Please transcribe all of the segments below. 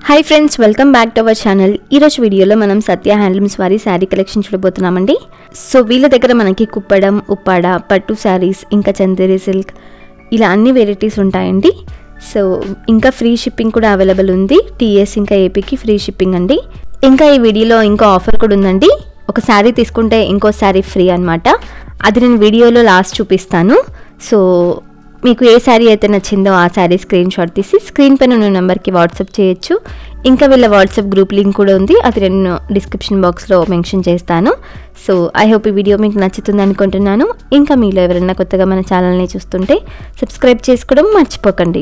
hi friends welcome back to our channel ఈరోజు వీడియోలో మనం సత్య హ్యాండ్లూమ్స్ వారి శారీ కలెక్షన్ చూడబోతున్నామండి సో వీళ్ళ దగ్గర మనకి కుప్పడం ఉప్పాడ పట్టు శారీస్ ఇంకా చందేరి సిల్క్ ఇలా అన్ని వెరైటీస్ ఉంటాయండి సో ఇంకా ఫ్రీ షిప్పింగ్ కూడా అవైలబుల్ ఉంది టీఎస్ ఇంకా ఏపీకి ఫ్రీ షిప్పింగ్ అండి ఇంకా ఈ వీడియోలో ఇంకో ఆఫర్ కూడా ఉందండి ఒక శారీ తీసుకుంటే ఇంకో శారీ ఫ్రీ అన్నమాట అది నేను వీడియోలో లాస్ట్ చూపిస్తాను సో మీకు ఏ శారీ అయితే నచ్చిందో ఆ శారీ స్క్రీన్ షాట్ తీసి స్క్రీన్ పైన ఉన్న నెంబర్కి వాట్సాప్ చేయొచ్చు ఇంకా వీళ్ళ వాట్సాప్ గ్రూప్ లింక్ కూడా ఉంది అది నేను డిస్క్రిప్షన్ బాక్స్లో మెన్షన్ చేస్తాను సో ఐ హోప్ ఈ వీడియో మీకు నచ్చుతుంది అనుకుంటున్నాను ఇంకా మీలో ఎవరైనా కొత్తగా మన ఛానల్ని చూస్తుంటే సబ్స్క్రైబ్ చేసుకోవడం మర్చిపోకండి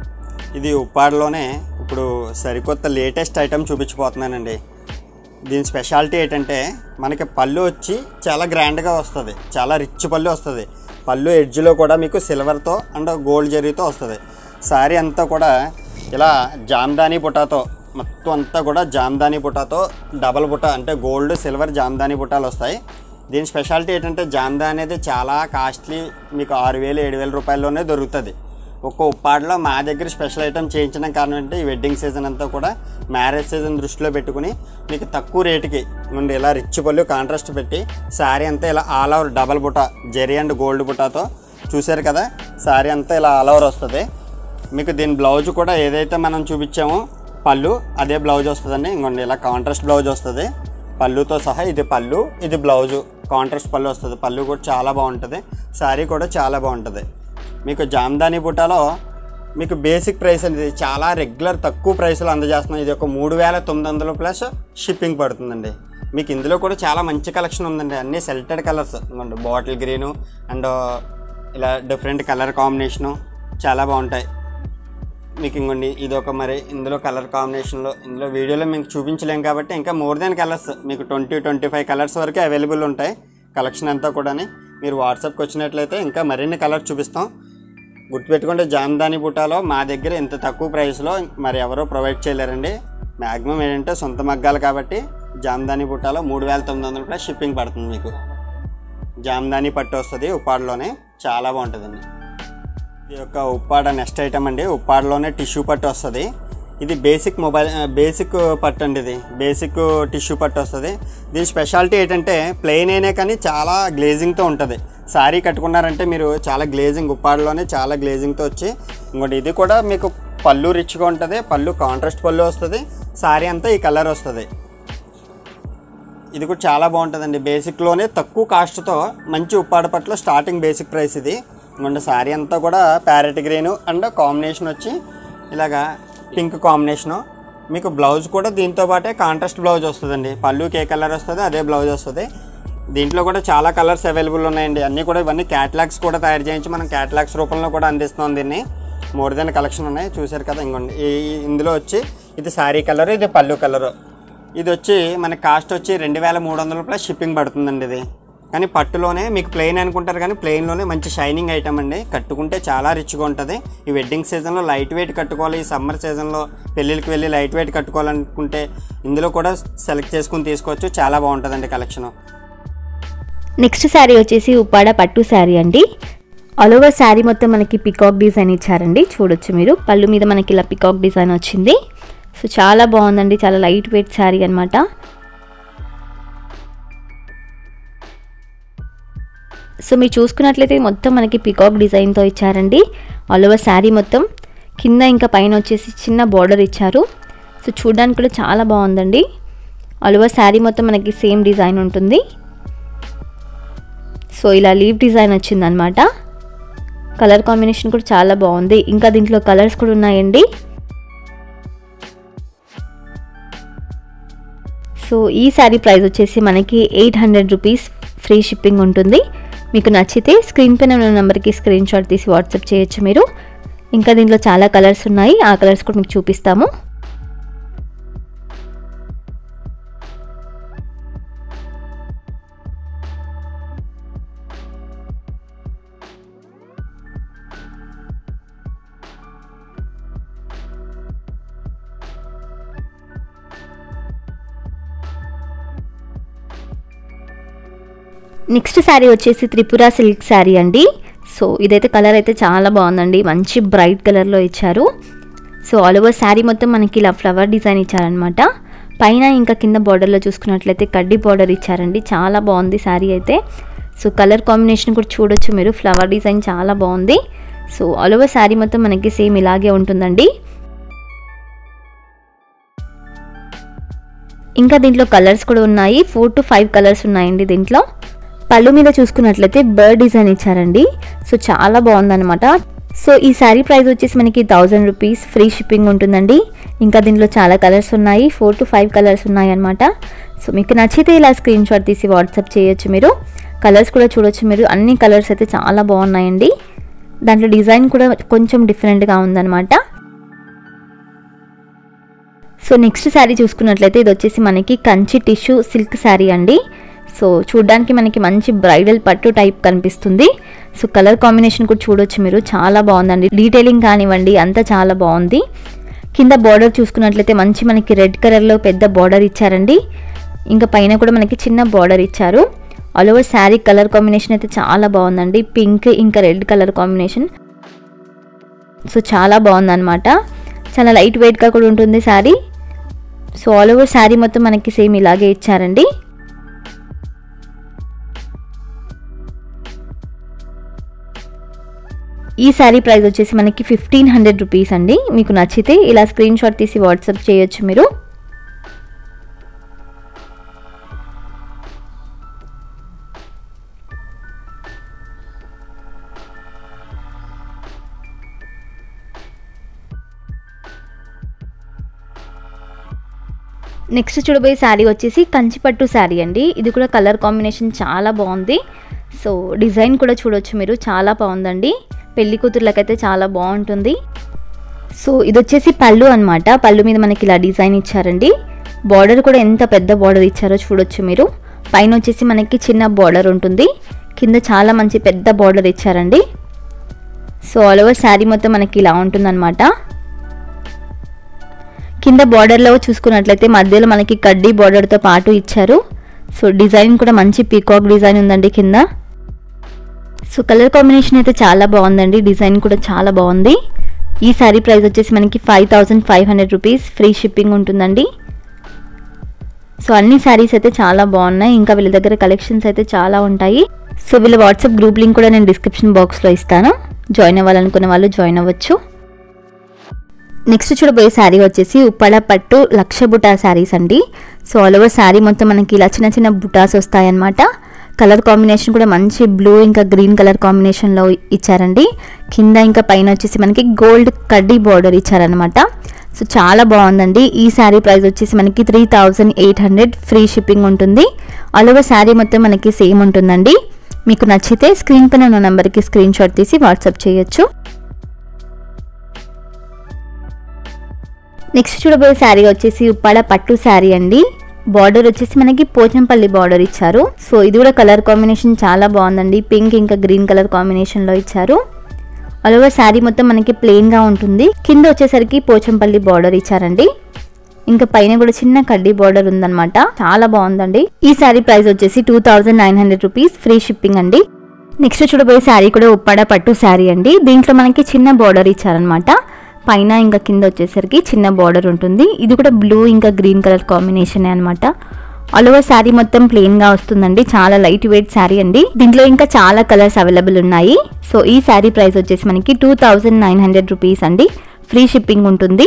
ఇది ఉప్పాడలోనే ఇప్పుడు సరికొత్త లేటెస్ట్ ఐటెం చూపించిపోతున్నానండి దీని స్పెషాలిటీ ఏంటంటే మనకి పళ్ళు వచ్చి చాలా గ్రాండ్గా వస్తుంది చాలా రిచ్ పళ్ళు వస్తుంది పళ్ళు ఎడ్జ్లో కూడా మీకు సిల్వర్తో అండ్ గోల్డ్ జరీతో వస్తుంది శారీ అంతా కూడా ఇలా జామ్దాని బుటాతో మొత్తం అంతా కూడా జామ్దాని బుటాతో డబల్ బుట్ట అంటే గోల్డ్ సిల్వర్ జామ్దాని బుటాలు వస్తాయి దీని స్పెషాలిటీ ఏంటంటే జామ్దా అనేది చాలా కాస్ట్లీ మీకు ఆరు వేలు ఏడు వేల రూపాయల్లోనే దొరుకుతుంది ఒక్క ఉప్పాడలో మా దగ్గర స్పెషల్ ఐటమ్ చేయించడం కారణం అంటే ఈ వెడ్డింగ్ సీజన్ అంతా కూడా మ్యారేజ్ సీజన్ దృష్టిలో పెట్టుకుని మీకు తక్కువ రేటుకి నుండి ఇలా రిచ్ పళ్ళు కాంట్రాస్ట్ పెట్టి శారీ అంతా ఇలా ఆల్ ఓవర్ డబల్ బుట్ట జెరీ అండ్ గోల్డ్ బుట్టాతో చూశారు కదా శారీ అంతా ఇలా ఆల్ ఓవర్ వస్తుంది మీకు దీని బ్లౌజ్ కూడా ఏదైతే మనం చూపించామో పళ్ళు అదే బ్లౌజ్ వస్తుందండి ఇంకోండి ఇలా కాంట్రాస్ట్ బ్లౌజ్ వస్తుంది పళ్ళుతో సహా ఇది పళ్ళు ఇది బ్లౌజు కాంట్రాస్ట్ పళ్ళు వస్తుంది పళ్ళు కూడా చాలా బాగుంటుంది శారీ కూడా చాలా బాగుంటుంది మీకు జామ్దాని బుట్టాలో మీకు బేసిక్ ప్రైస్ అనేది చాలా రెగ్యులర్ తక్కువ ప్రైస్లో అందజేస్తున్నాం ఇది ఒక మూడు వేల తొమ్మిది వందలు ప్లస్ షిప్పింగ్ పడుతుందండి మీకు ఇందులో కూడా చాలా మంచి కలెక్షన్ ఉందండి అన్ని selected colours bottle green and ఇలా డిఫరెంట్ కలర్ కాంబినేషను చాలా బాగుంటాయి మీకు ఇంకోండి ఇది ఒక మరి ఇందులో కలర్ కాంబినేషన్లో ఇందులో వీడియోలో మీకు చూపించలేం కాబట్టి ఇంకా మోర్ దెన్ కలర్స్ మీకు ట్వంటీ ట్వంటీ ఫైవ్ కలర్స్ వరకు అవైలబుల్ ఉంటాయి కలెక్షన్ అంతా కూడాని మీరు వాట్సాప్కి వచ్చినట్లయితే ఇంకా మరిన్ని కలర్స్ చూపిస్తాం గుర్తుపెట్టుకుంటే జామ్దాని బుటాలో మా దగ్గర ఇంత తక్కువ ప్రైస్లో మరి ఎవరో ప్రొవైడ్ చేయలేరండి మ్యాక్సిమం ఏంటంటే సొంత మగ్గాలు కాబట్టి జామ్దాని బుటాలో మూడు వేల తొమ్మిది వందల ప్లస్ షిప్పింగ్ పడుతుంది మీకు జామ్దాని పట్టు వస్తుంది ఉప్పాడలోనే చాలా బాగుంటుందండి ఇది యొక్క ఉప్పాడ నెక్స్ట్ ఐటమ్ అండి ఉప్పాడలోనే టిష్యూ పట్టు వస్తుంది ఇది బేసిక్ మొబైల్ బేసిక్ పట్టు అండి ఇది బేసిక్ టిష్యూ పట్టు వస్తుంది దీని స్పెషాలిటీ ఏంటంటే ప్లెయిన్ అయినా కానీ చాలా గ్లేజింగ్తో ఉంటుంది శారీ కట్టుకున్నారంటే మీరు చాలా గ్లేజింగ్ ఉప్పాడలోనే చాలా గ్లేజింగ్తో వచ్చి ఇంకోటి ఇది కూడా మీకు పళ్ళు రిచ్గా ఉంటుంది పళ్ళు కాంట్రాస్ట్ పళ్ళు వస్తుంది శారీ అంతా ఈ కలర్ వస్తుంది ఇది కూడా చాలా బాగుంటుందండి బేసిక్లోనే తక్కువ కాస్ట్తో మంచి ఉప్పాడ పట్ల స్టార్టింగ్ బేసిక్ ప్రైస్ ఇది ఇంకొండ శారీ అంతా కూడా ప్యారెట్ గ్రీన్ అండ్ కాంబినేషన్ వచ్చి ఇలాగా పింక్ కాంబినేషను మీకు బ్లౌజ్ కూడా దీంతో పాటే కాంట్రాస్ట్ బ్లౌజ్ వస్తుందండి పళ్ళుకి ఏ కలర్ వస్తుంది అదే బ్లౌజ్ వస్తుంది దీంట్లో కూడా చాలా కలర్స్ అవైలబుల్ ఉన్నాయండి అన్నీ కూడా ఇవన్నీ క్యాటలాగ్స్ కూడా తయారు చేయించి మనం క్యాటలాగ్స్ రూపంలో కూడా అందిస్తున్నాం దీన్ని మోర్ దెన్ కలెక్షన్ ఉన్నాయి చూశారు కదా ఇంకోండి ఈ ఇందులో వచ్చి ఇది శారీ కలర్ ఇది పళ్ళు కలరు ఇది వచ్చి మన కాస్ట్ వచ్చి రెండు వేల మూడు వందల ప్లస్ షిప్పింగ్ పడుతుందండి ఇది కానీ పట్టులోనే మీకు ప్లెయిన్ అనుకుంటారు కానీ ప్లెయిన్లోనే మంచి షైనింగ్ ఐటమ్ అండి కట్టుకుంటే చాలా రిచ్గా ఉంటుంది ఈ వెడ్డింగ్ సీజన్లో లైట్ వెయిట్ కట్టుకోవాలి ఈ సమ్మర్ సీజన్లో పెళ్ళిళ్ళకి వెళ్ళి లైట్ వెయిట్ కట్టుకోవాలనుకుంటే ఇందులో కూడా సెలెక్ట్ చేసుకుని తీసుకోవచ్చు చాలా బాగుంటుందండి కలెక్షన్ నెక్స్ట్ శారీ వచ్చేసి ఉప్పాడ పట్టు శారీ అండి ఆల్ ఓవర్ శారీ మొత్తం మనకి పికాక్ డిజైన్ ఇచ్చారండి చూడొచ్చు మీరు పళ్ళు మీద మనకి ఇలా పికాక్ డిజైన్ వచ్చింది సో చాలా బాగుందండి చాలా లైట్ వెయిట్ శారీ అనమాట సో మీరు చూసుకున్నట్లయితే మొత్తం మనకి పికాక్ డిజైన్తో ఇచ్చారండి ఆల్ ఓవర్ శారీ మొత్తం కింద ఇంకా పైన వచ్చేసి చిన్న బార్డర్ ఇచ్చారు సో చూడడానికి కూడా చాలా బాగుందండి ఆల్ ఓవర్ శారీ మొత్తం మనకి సేమ్ డిజైన్ ఉంటుంది సో ఇలా లీవ్ డిజైన్ వచ్చిందనమాట కలర్ కాంబినేషన్ కూడా చాలా బాగుంది ఇంకా దీంట్లో కలర్స్ కూడా ఉన్నాయండి సో ఈ శారీ ప్రైస్ వచ్చేసి మనకి eight hundred rupees free shipping ఉంటుంది మీకు నచ్చితే స్క్రీన్ పైన ఉన్న నెంబర్కి స్క్రీన్ షాట్ తీసి వాట్సాప్ చేయొచ్చు మీరు ఇంకా దీంట్లో చాలా కలర్స్ ఉన్నాయి ఆ కలర్స్ కూడా మీకు చూపిస్తాము నెక్స్ట్ శారీ వచ్చేసి త్రిపుర సిల్క్ శారీ అండి సో ఇదైతే కలర్ అయితే చాలా బాగుందండి మంచి బ్రైట్ కలర్లో ఇచ్చారు సో ఆల్ ఓవర్ శారీ మొత్తం మనకి ఇలా ఫ్లవర్ డిజైన్ ఇచ్చారనమాట పైన ఇంకా కింద బార్డర్లో చూసుకున్నట్లయితే కడ్డీ బార్డర్ ఇచ్చారండి చాలా బాగుంది శారీ అయితే సో కలర్ కాంబినేషన్ కూడా చూడొచ్చు మీరు ఫ్లవర్ డిజైన్ చాలా బాగుంది సో ఆల్ ఓవర్ శారీ మొత్తం మనకి సేమ్ ఇలాగే ఉంటుందండి ఇంకా దీంట్లో కలర్స్ కూడా ఉన్నాయి ఫోర్ టు ఫైవ్ కలర్స్ ఉన్నాయండి దీంట్లో పళ్ళు మీద చూసుకున్నట్లయితే బర్డ్ డిజైన్ ఇచ్చారండి సో చాలా బాగుందన్నమాట సో ఈ శారీ ప్రైస్ వచ్చేసి మనకి థౌజండ్ రూపీస్ ఫ్రీ షిప్పింగ్ ఉంటుందండి ఇంకా దీంట్లో చాలా కలర్స్ ఉన్నాయి ఫోర్ టు ఫైవ్ కలర్స్ ఉన్నాయి అనమాట సో మీకు నచ్చితే ఇలా స్క్రీన్ షాట్ తీసి వాట్సాప్ చేయొచ్చు మీరు కలర్స్ కూడా చూడొచ్చు మీరు అన్ని కలర్స్ అయితే చాలా బాగున్నాయండి దాంట్లో డిజైన్ కూడా కొంచెం డిఫరెంట్గా ఉందన్నమాట సో నెక్స్ట్ శారీ చూసుకున్నట్లయితే ఇది వచ్చేసి మనకి కంచి టిష్యూ సిల్క్ శారీ అండి సో చూడడానికి మనకి మంచి బ్రైడల్ పట్టు టైప్ కనిపిస్తుంది సో కలర్ కాంబినేషన్ కూడా చూడొచ్చు మీరు చాలా బాగుందండి డీటెయిలింగ్ కానివ్వండి అంతా చాలా బాగుంది కింద బార్డర్ చూసుకున్నట్లయితే మంచి మనకి రెడ్ కలర్లో పెద్ద బార్డర్ ఇచ్చారండి ఇంకా పైన కూడా మనకి చిన్న బార్డర్ ఇచ్చారు all over saree colour combination అయితే చాలా బాగుందండి పింక్ ఇంకా రెడ్ కలర్ కాంబినేషన్ సో చాలా బాగుందన్నమాట చాలా లైట్ వెయిట్గా కూడా ఉంటుంది saree so all over sari మొత్తం మనకి సేమ్ ఇలాగే ఇచ్చారండి ఈ శారీ ప్రైస్ వచ్చేసి మనకి ఫిఫ్టీన్ హండ్రెడ్ రూపీస్ అండి మీకు నచ్చితే ఇలా స్క్రీన్ షాట్ తీసి వాట్సాప్ చేయొచ్చు మీరు నెక్స్ట్ చూడబోయే శారీ వచ్చేసి కంచిపట్టు శారీ అండి ఇది కూడా కలర్ కాంబినేషన్ చాలా బాగుంది సో డిజైన్ కూడా చూడొచ్చు మీరు చాలా బాగుందండి పెళ్లి కూతుర్లకైతే చాలా బాగుంటుంది సో ఇది వచ్చేసి పళ్ళు అనమాట పళ్ళు మీద మనకి ఇలా డిజైన్ ఇచ్చారండి బార్డర్ కూడా ఎంత పెద్ద బార్డర్ ఇచ్చారో చూడొచ్చు మీరు పైన వచ్చేసి మనకి చిన్న బార్డర్ ఉంటుంది కింద చాలా మంచి పెద్ద బార్డర్ ఇచ్చారండి సో ఆల్ ఓవర్ శారీ మొత్తం మనకి ఇలా ఉంటుందన్నమాట కింద బార్డర్లో చూసుకున్నట్లయితే మధ్యలో మనకి కడ్డీ బార్డర్తో పాటు ఇచ్చారు సో డిజైన్ కూడా మంచి పీకాక్ డిజైన్ ఉందండి కింద సో కలర్ కాంబినేషన్ అయితే చాలా బాగుందండి డిజైన్ కూడా చాలా బాగుంది ఈ శారీ ప్రైస్ వచ్చేసి మనకి five thousand five hundred rupees free shipping ఉంటుందండి సో అన్ని శారీస్ అయితే చాలా బాగున్నాయి ఇంకా వీళ్ళ దగ్గర కలెక్షన్స్ అయితే చాలా ఉంటాయి సో వీళ్ళ వాట్సాప్ గ్రూప్ లింక్ కూడా నేను డిస్క్రిప్షన్ బాక్స్లో ఇస్తాను జాయిన్ అవ్వాలనుకునే వాళ్ళు జాయిన్ అవ్వచ్చు నెక్స్ట్ చూడబోయే శారీ వచ్చేసి ఉప్పడ పట్టు లక్ష బుటా శారీస్ అండి సో ఆల్ ఓవర్ శారీ మొత్తం మనకి ఇలా చిన్న చిన్న బుటాస్ వస్తాయన్నమాట కలర్ కాంబినేషన్ కూడా మంచి బ్లూ ఇంకా గ్రీన్ కలర్ కాంబినేషన్లో ఇచ్చారండి కింద ఇంకా పైన వచ్చేసి మనకి గోల్డ్ కడ్డీ బార్డర్ ఇచ్చారనమాట సో చాలా బాగుందండి ఈ శారీ ప్రైస్ వచ్చేసి మనకి three thousand eight hundred free shipping ఉంటుంది ఆల్ ఓవర్ శారీ మొత్తం మనకి సేమ్ ఉంటుందండి మీకు నచ్చితే స్క్రీన్ పైన ఉన్న నెంబర్కి స్క్రీన్ షాట్ తీసి వాట్సాప్ చేయొచ్చు నెక్స్ట్ చూడబోయే శారీ వచ్చేసి ఉప్పాడ పట్టు శారీ అండి బార్డర్ వచ్చేసి మనకి పోచంపల్లి బార్డర్ ఇచ్చారు సో ఇది కూడా కలర్ కాంబినేషన్ చాలా బాగుందండి పింక్ ఇంకా గ్రీన్ కలర్ కాంబినేషన్లో ఇచ్చారు ఆల్ ఓవర్ శారీ మొత్తం మనకి ప్లెయిన్గా ఉంటుంది కింద వచ్చేసరికి పోచంపల్లి బార్డర్ ఇచ్చారండి ఇంకా పైన కూడా చిన్న కడ్డీ బార్డర్ ఉందన్నమాట చాలా బాగుందండి ఈ శారీ ప్రైస్ వచ్చేసి two thousand nine hundred rupees free shipping అండి నెక్స్ట్ చూడబోయే శారీ కూడా ఉప్పాడ పట్టు శారీ అండి దీంట్లో మనకి చిన్న బార్డర్ ఇచ్చారనమాట పైన ఇంకా కింద వచ్చేసరికి చిన్న బార్డర్ ఉంటుంది ఇది కూడా బ్లూ ఇంకా గ్రీన్ కలర్ కాంబినేషన్ అనమాట ఆల్ ఓవర్ శారీ మొత్తం ప్లెయిన్ గా వస్తుందండి చాలా లైట్ వెయిట్ శారీ అండి దీంట్లో ఇంకా చాలా కలర్స్ అవైలబుల్ ఉన్నాయి సో ఈ శారీ ప్రైస్ వచ్చేసి మనకి two thousand nine hundred rupees అండి ఫ్రీ షిప్పింగ్ ఉంటుంది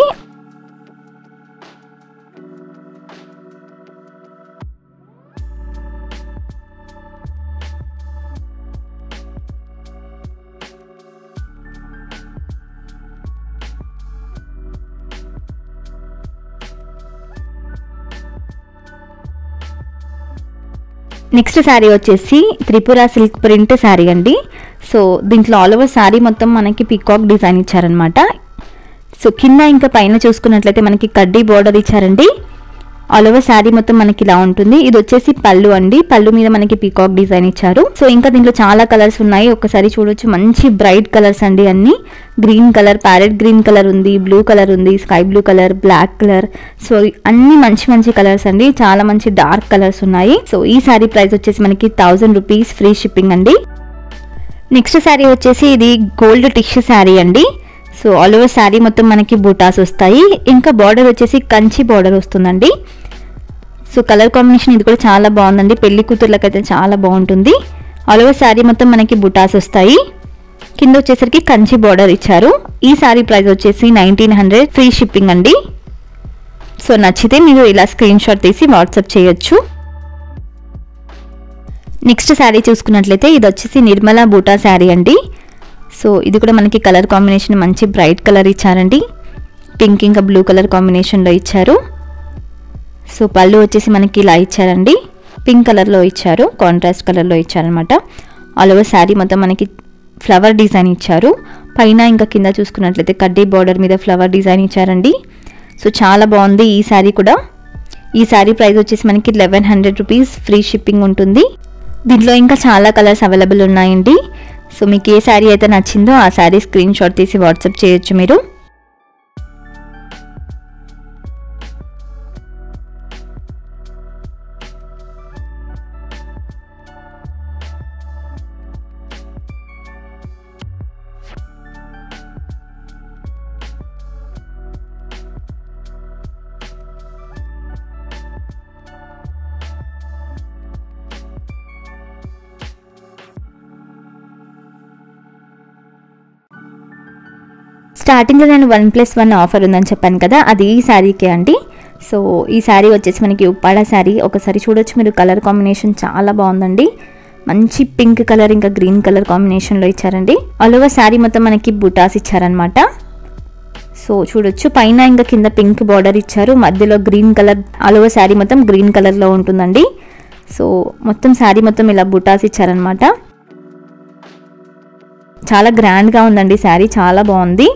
నెక్స్ట్ శారీ వచ్చేసి త్రిపుర సిల్క్ ప్రింట్ శారీ అండి సో దీంట్లో ఆల్ ఓవర్ శారీ మొత్తం మనకి పికాక్ డిజైన్ ఇచ్చారనమాట సో కింద ఇంకా పైన చూసుకున్నట్లయితే మనకి కడ్డీ బోర్డర్ ఇచ్చారండి ఆల్ ఓవర్ శారీ మొత్తం మనకి ఇలా ఉంటుంది ఇది వచ్చేసి పళ్ళు అండి పళ్ళు మీద మనకి పీకాక్ డిజైన్ ఇచ్చారు సో ఇంకా దీంట్లో చాలా కలర్స్ ఉన్నాయి ఒకసారి చూడొచ్చు మంచి బ్రైట్ కలర్స్ అండి అన్ని green colour parrot green colour ఉంది బ్లూ కలర్ ఉంది sky blue colour black colour so అన్ని మంచి మంచి కలర్స్ అండి చాలా మంచి డార్క్ కలర్స్ ఉన్నాయి సో ఈ శారీ ప్రైస్ వచ్చేసి మనకి థౌజండ్ రూపీస్ ఫ్రీ షిప్పింగ్ అండి నెక్స్ట్ శారీ వచ్చేసి ఇది గోల్డ్ టిష్యూ శారీ అండి సో ఆల్ ఓవర్ శారీ మొత్తం మనకి బూటాస్ వస్తాయి ఇంకా బార్డర్ వచ్చేసి కంచి బార్డర్ వస్తుందండి సో కలర్ కాంబినేషన్ ఇది కూడా చాలా బాగుందండి పెళ్లి కూతుర్లకైతే చాలా బాగుంటుంది ఆల్ ఓవర్ శారీ మొత్తం మనకి బుటాస్ వస్తాయి కింద వచ్చేసరికి కంచి బార్డర్ ఇచ్చారు ఈ శారీ ప్రైస్ వచ్చేసి నైన్టీన్ హండ్రెడ్ ఫ్రీ షిప్పింగ్ అండి సో నచ్చితే మీరు ఇలా స్క్రీన్ షాట్ తీసి వాట్సాప్ చేయొచ్చు నెక్స్ట్ శారీ చూసుకున్నట్లయితే ఇది వచ్చేసి నిర్మలా బూటా శారీ అండి సో ఇది కూడా మనకి కలర్ కాంబినేషన్ మంచి బ్రైట్ కలర్ ఇచ్చారండి పింక్ ఇంకా బ్లూ కలర్ కాంబినేషన్లో ఇచ్చారు సో పళ్ళు వచ్చేసి మనకి ఇలా ఇచ్చారండి పింక్ కలర్లో ఇచ్చారు కాంట్రాస్ట్ కలర్లో ఇచ్చారనమాట ఆల్ ఓవర్ శారీ మొత్తం మనకి ఫ్లవర్ డిజైన్ ఇచ్చారు పైన ఇంకా కింద చూసుకున్నట్లయితే కడ్డీ బార్డర్ మీద ఫ్లవర్ డిజైన్ ఇచ్చారండి సో చాలా బాగుంది ఈ శారీ కూడా ఈ శారీ ప్రైస్ వచ్చేసి మనకి eleven hundred rupees free shipping ఉంటుంది దీంట్లో ఇంకా చాలా కలర్స్ అవైలబుల్ ఉన్నాయండి సో మీకు ఏ శారీ అయితే నచ్చిందో ఆ శారీ స్క్రీన్ షాట్ తీసి వాట్సాప్ చేయొచ్చు మీరు స్టార్టింగ్లో నేను వన్ ప్లస్ వన్ ఆఫర్ ఉందని చెప్పాను కదా అది ఈ శారీకే అండి సో ఈ శారీ వచ్చేసి మనకి ఉప్పాడ శారీ ఒకసారి చూడొచ్చు మీరు కలర్ కాంబినేషన్ చాలా బాగుందండి మంచి పింక్ కలర్ ఇంకా గ్రీన్ కలర్ కాంబినేషన్లో ఇచ్చారండి ఆల్ ఓవర్ శారీ మొత్తం మనకి బుటాస్ ఇచ్చారనమాట సో చూడొచ్చు పైన ఇంకా కింద పింక్ బార్డర్ ఇచ్చారు మధ్యలో green colour all over sari మొత్తం గ్రీన్ కలర్లో ఉంటుందండి సో మొత్తం శారీ మొత్తం ఇలా బుటాస్ ఇచ్చారనమాట చాలా గ్రాండ్గా ఉందండి శారీ చాలా బాగుంది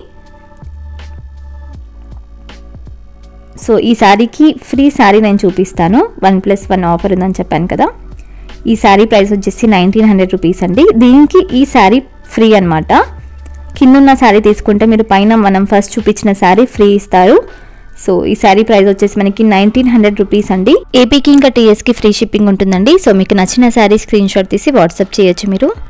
సో ఈ శారీకి ఫ్రీ శారీ నేను చూపిస్తాను వన్ ప్లస్ వన్ ఆఫర్ ఉందని చెప్పాను కదా ఈ శారీ ప్రైస్ వచ్చేసి నైన్టీన్ హండ్రెడ్ రూపీస్ అండి దీనికి ఈ శారీ ఫ్రీ అనమాట కింద ఉన్న శారీ తీసుకుంటే మీరు పైన మనం ఫస్ట్ చూపించిన శారీ ఫ్రీ ఇస్తారు సో ఈ శారీ ప్రైస్ వచ్చేసి మనకి నైన్టీన్ హండ్రెడ్ రూపీస్ అండి ఏపీకి ఇంకా టీఎస్కి ఫ్రీ షిప్పింగ్ ఉంటుందండి సో మీకు నచ్చిన శారీ స్క్రీన్ షాట్ తీసి వాట్సాప్ చేయొచ్చు మీరు